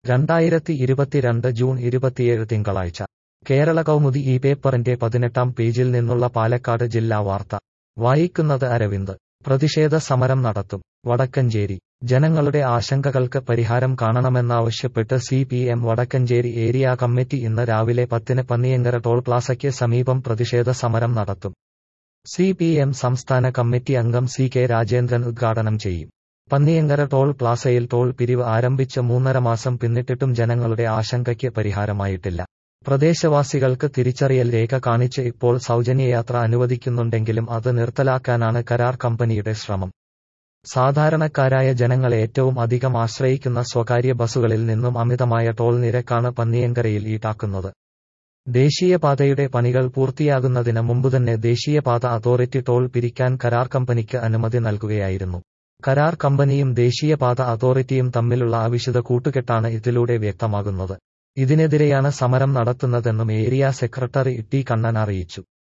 രണ്ടായിരത്തി ഇരുപത്തിരണ്ട് ജൂൺ ഇരുപത്തിയേഴ് തിങ്കളാഴ്ച കേരള കൗമുദി ഈ പേപ്പറിന്റെ പതിനെട്ടാം പേജിൽ നിന്നുള്ള പാലക്കാട് ജില്ലാ വാർത്ത വായിക്കുന്നത് അരവിന്ദ് പ്രതിഷേധ സമരം നടത്തും വടക്കഞ്ചേരി ജനങ്ങളുടെ ആശങ്കകൾക്ക് പരിഹാരം കാണണമെന്നാവശ്യപ്പെട്ട് C P M Vadakkanchery area committee ഇന്ന് രാവിലെ പത്തിന് പന്നിയങ്കര ടോൾ പ്ലാസയ്ക്ക് സമീപം പ്രതിഷേധ സമരം നടത്തും സി പി എം സംസ്ഥാന കമ്മിറ്റി അംഗം സി കെ രാജേന്ദ്രൻ ഉദ്ഘാടനം ചെയ്യും പന്നിയങ്കര ടോൾ പ്ലാസയിൽ ടോൾ പിരിവ് ആരംഭിച്ച് മൂന്നര മാസം പിന്നിട്ടിട്ടും ജനങ്ങളുടെ ആശങ്കയ്ക്ക് പരിഹാരമായിട്ടില്ല പ്രദേശവാസികൾക്ക് തിരിച്ചറിയൽ രേഖ കാണിച്ച് ഇപ്പോൾ സൗജന്യയാത്ര അനുവദിക്കുന്നുണ്ടെങ്കിലും അത് നിർത്തലാക്കാനാണ് കരാർ കമ്പനിയുടെ ശ്രമം സാധാരണക്കാരായ ജനങ്ങൾ ഏറ്റവും അധികം ആശ്രയിക്കുന്ന സ്വകാര്യ ബസ്സുകളിൽ നിന്നും അമിതമായ ടോൾ നിരക്കാണ് പന്നിയങ്കരയിൽ ഈടാക്കുന്നത് ദേശീയപാതയുടെ പണികൾ പൂർത്തിയാകുന്നതിന് മുമ്പുതന്നെ ദേശീയപാത അതോറിറ്റി ടോൾ പിരിക്കാൻ കരാർ കമ്പനിക്ക് അനുമതി നൽകുകയായിരുന്നു കരാർ കമ്പനിയും ദേശീയപാത അതോറിറ്റിയും തമ്മിലുള്ള അവിശുദ്ധ കൂട്ടുകെട്ടാണ് ഇതിലൂടെ വ്യക്തമാകുന്നത് ഇതിനെതിരെയാണ് സമരം നടത്തുന്നതെന്നും ഏരിയ സെക്രട്ടറി ടി കണ്ണൻ അറിയിച്ചു